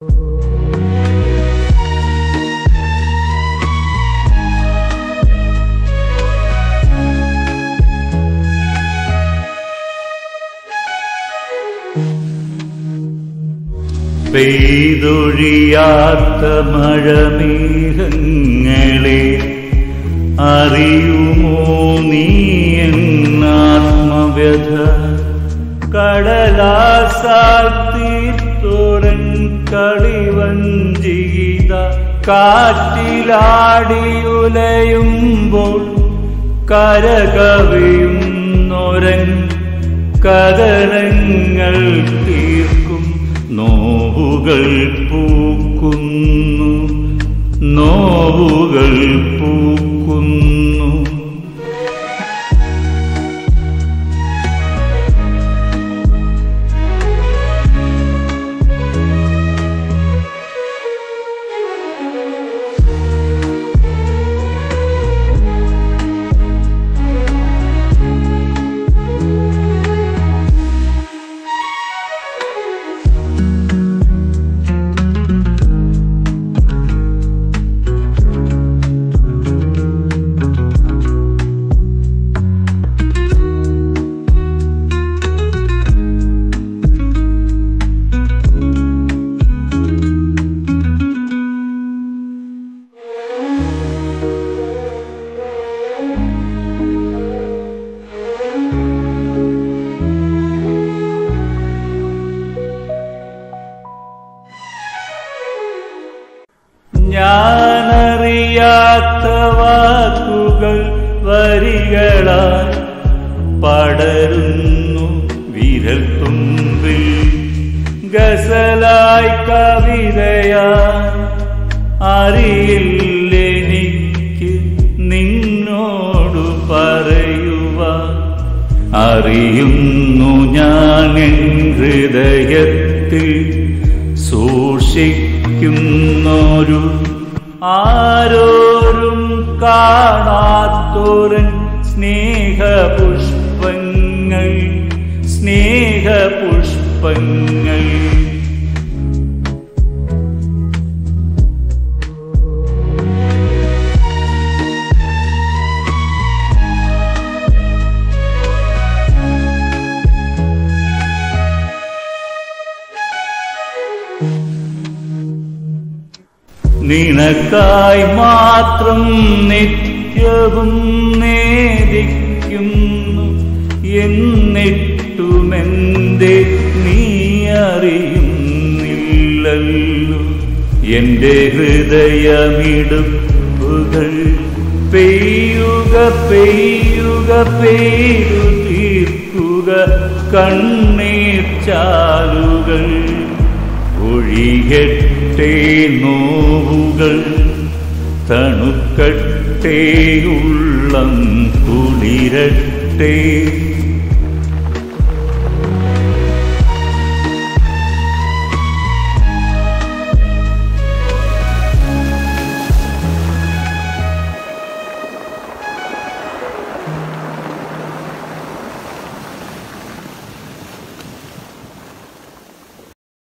പെയ്തൊഴിയാത്ത മഴമേഘങ്ങളെ അറിയുമോ നീ എന്നാത്മവ്യഥ കടലാസാൽ തീർത്തോരൻ കളിവഞ്ചീത കാറ്റിലാടിയുലയുമ്പോൾ കരകവിയുന്നൊരൻ കഥനങ്ങൾ തീർക്കും നോവുകൾ പൂക്കുന്നു നോവുകൾ പൂക്കുന്നു ഞാനറിയാത്ത വാക്കുകൾ വരികളായി പടരുന്നു വിരൽ തുമ്പിൽ ഗസലായി കവിതയായി അറിയില്ലെനിക്ക് നിന്നോടു പറയുവാൻ അറിയുന്നു ഞാൻ എൻ ഹൃദയത്തിൽ സൂക്ഷിക്കുന്നൊരു ആരോരും കാണാത്തോരൻ സ്നേഹപുഷ്പങ്ങൾ സ്നേഹപുഷ്പങ്ങൾ നിനക്കായി മാത്രം നിത്യവും നേദിക്കുന്നു എന്നിട്ടുമെന്തേ നീ അറിയുന്നില്ലല്ലോ എന്റെ ഹൃദയമിടുപ്പുകൾ പെയ്യുക പെയ്യുക പെയ്യു തീർക്കുക കണ്ണീർ ചാലുകൾ ഒഴിയട്ടെ നോവുകൾ തണുക്കട്ടെ ഉള്ളം കുളിരട്ടെ